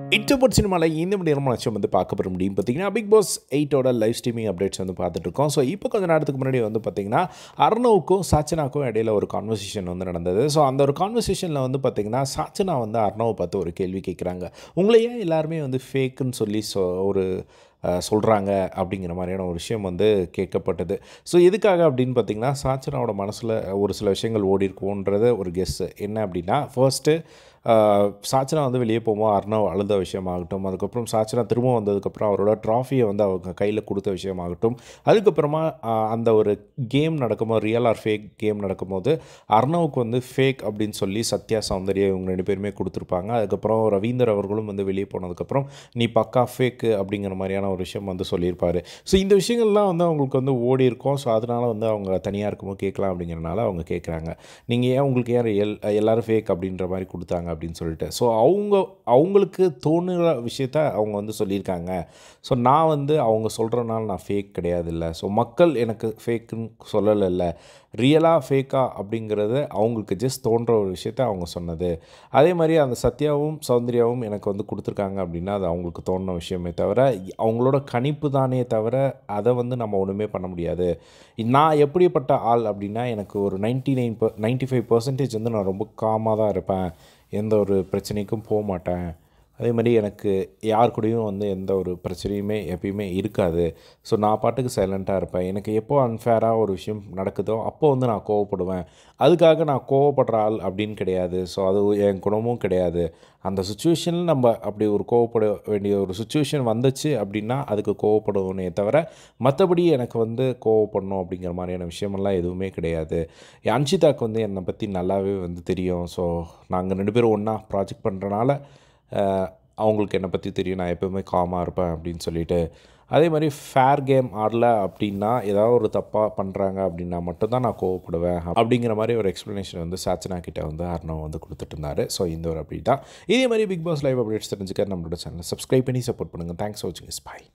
இன்டர்போர்ட் சினிமாவில் இந்த மணி நேரம் லட்சம் வந்து பார்க்க போகிற முடியும் பார்த்தீங்கன்னா பிக் பாஸ் எயிட்டோட லைவ் ஸ்ட்ரீமிங் அப்டேட்ஸ் வந்து பார்த்துட்டு இருக்கோம் ஸோ இப்போ கொஞ்ச நேரத்துக்கு முன்னாடி வந்து பார்த்தீங்கன்னா அர்ணவுக்கும் சாச்சனாக்கும் இடையில ஒரு கான்வர்சேஷன் வந்து நடந்தது ஸோ அந்த ஒரு கான்வர்சேஷனில் வந்து பார்த்தீங்கன்னா சாச்சனா வந்து அர்ணவை பார்த்து ஒரு கேள்வி கேட்குறாங்க உங்களை ஏன் எல்லாருமே வந்து ஃபேக்குன்னு சொல்லி சொ ஒரு சொல்கிறாங்க அப்படிங்கிற மாதிரியான ஒரு விஷயம் வந்து கேட்கப்பட்டது ஸோ எதுக்காக அப்படின்னு பார்த்தீங்கன்னா சாச்சனாவோட மனசில் ஒரு சில விஷயங்கள் ஓடி இருக்கும்ன்றது ஒரு கெஸ் என்ன அப்படின்னா ஃபர்ஸ்ட்டு சாச்சனா வந்து வெளியே போகும்போது அர்ணவ் அழுத விஷயமாகட்டும் அதுக்கப்புறம் சாச்சனா திரும்ப வந்ததுக்கப்புறம் அவரோட ட்ராஃபியை வந்து அவங்க கையில் கொடுத்த விஷயமாகட்டும் அதுக்கப்புறமா ஆஹ், அந்த ஒரு கேம் நடக்கும்போது ரியல் ஆர் ஃபேக் கேம் நடக்கும்போது அர்ணவுக்கு வந்து ஃபேக் அப்படின்னு சொல்லி சத்யா சௌந்தர்யா இவங்க ரெண்டு பேருமே கொடுத்துருப்பாங்க அதுக்கப்புறம் ரவீந்தர் அவர்களும் வந்து வெளியே போனதுக்கப்புறம் நீ பக்கா ஃபேக்கு அப்படிங்கிற மாதிரியான ஒரு விஷயம் வந்து சொல்லியிருப்பாரு ஸோ இந்த விஷயங்கள்லாம் வந்து அவங்களுக்கு வந்து ஓடி இருக்கும் ஸோ அதனால் வந்து அவங்க தனியாக இருக்கும்போது கேட்கலாம் அப்படிங்கிறனால அவங்க கேட்குறாங்க நீங்கள் ஏன் உங்களுக்கு ஏன் எல் எல்லாரும் ஃபேக் அப்படின்ற மாதிரி கொடுத்தாங்க அப்படின்னு சொல்லிட்டு ஸோ அவங்க அவங்களுக்கு தோணுற விஷயத்த அவங்க வந்து சொல்லியிருக்காங்க ஸோ நான் வந்து அவங்க சொல்கிறனால நான் ஃபேக் கிடையாது இல்லை ஸோ மக்கள் எனக்கு ஃபேக்குன்னு சொல்லலைல்ல ரியலாக ஃபேக்கா அப்படிங்கிறது அவங்களுக்கு ஜஸ்ட் தோன்ற ஒரு விஷயத்த அவங்க சொன்னது அதே மாதிரி அந்த சத்யாவும் சௌந்தர்யாவும் எனக்கு வந்து கொடுத்துருக்காங்க அப்படின்னா அது அவங்களுக்கு தோணுன விஷயமே தவிர அவங்களோட கணிப்பு தானே தவிர அதை வந்து நம்ம ஒன்றுமே பண்ண முடியாது நான் எப்படிப்பட்ட ஆள் அப்படின்னா எனக்கு ஒரு ninety nine per ninety five percentage வந்து நான் ரொம்ப காமாக தான் இருப்பேன் எந்த ஒரு பிரச்சனைக்கும் போக மாட்டேன் அதே மாதிரி எனக்கு யார் கூடயும் வந்து எந்த ஒரு பிரச்சனையுமே எப்பயுமே இருக்காது ஸோ நான் பாட்டுக்கு சைலண்ட்டாக இருப்பேன் எனக்கு எப்போ அன்ஃபேராக ஒரு விஷயம் நடக்குதோ அப்போ வந்து நான் கோவப்படுவேன் அதுக்காக நான் கோவப்படுற ஆள் அப்படின்னு கிடையாது ஸோ அது என் குணமும் கிடையாது அந்த சுச்சுவேஷனில் நம்ம அப்படி ஒரு கோவப்பட வேண்டிய ஒரு சுச்சுவேஷன் வந்துச்சு அப்படின்னா அதுக்கு கோவப்படுவோனே தவிர மற்றபடி எனக்கு வந்து கோவப்படணும் அப்படிங்கிற மாதிரியான விஷயமெல்லாம் எதுவுமே கிடையாது அன்ஷிதாக்கு வந்து என்னை பற்றி நல்லாவே வந்து தெரியும் ஸோ நாங்கள் ரெண்டு பேரும் ஒன்றா ப்ராஜெக்ட் பண்ணுறனால அஹ், அவங்களுக்கு என்னை பற்றி தெரியும் நான் எப்போவுமே காமாக இருப்பேன் அப்படின்னு சொல்லிட்டு அதே மாதிரி ஃபேர் கேம் ஆடல அப்படின்னா ஏதாவது ஒரு தப்பாக பண்ணுறாங்க அப்படின்னா மட்டும்தான் நான் கோவப்படுவேன் அப்படிங்கிற மாதிரி ஒரு எக்ஸ்ப்ளனேஷன் வந்து சாச்சனா கிட்ட வந்து அர்ணவ் வந்து கொடுத்துட்டு இருந்தாரு ஸோ இந்த ஒரு அப்படி தான் இதே மாதிரி பிக் பாஸ் லைவ் அப்டேட்ஸ் தெரிஞ்சுக்க நம்மளோட சேனலை சப்ஸ்கிரைப் பண்ணி சப்போர்ட் பண்ணுங்கள் தேங்க்ஸ் ஃபார் வாட்சிங் இஸ் பை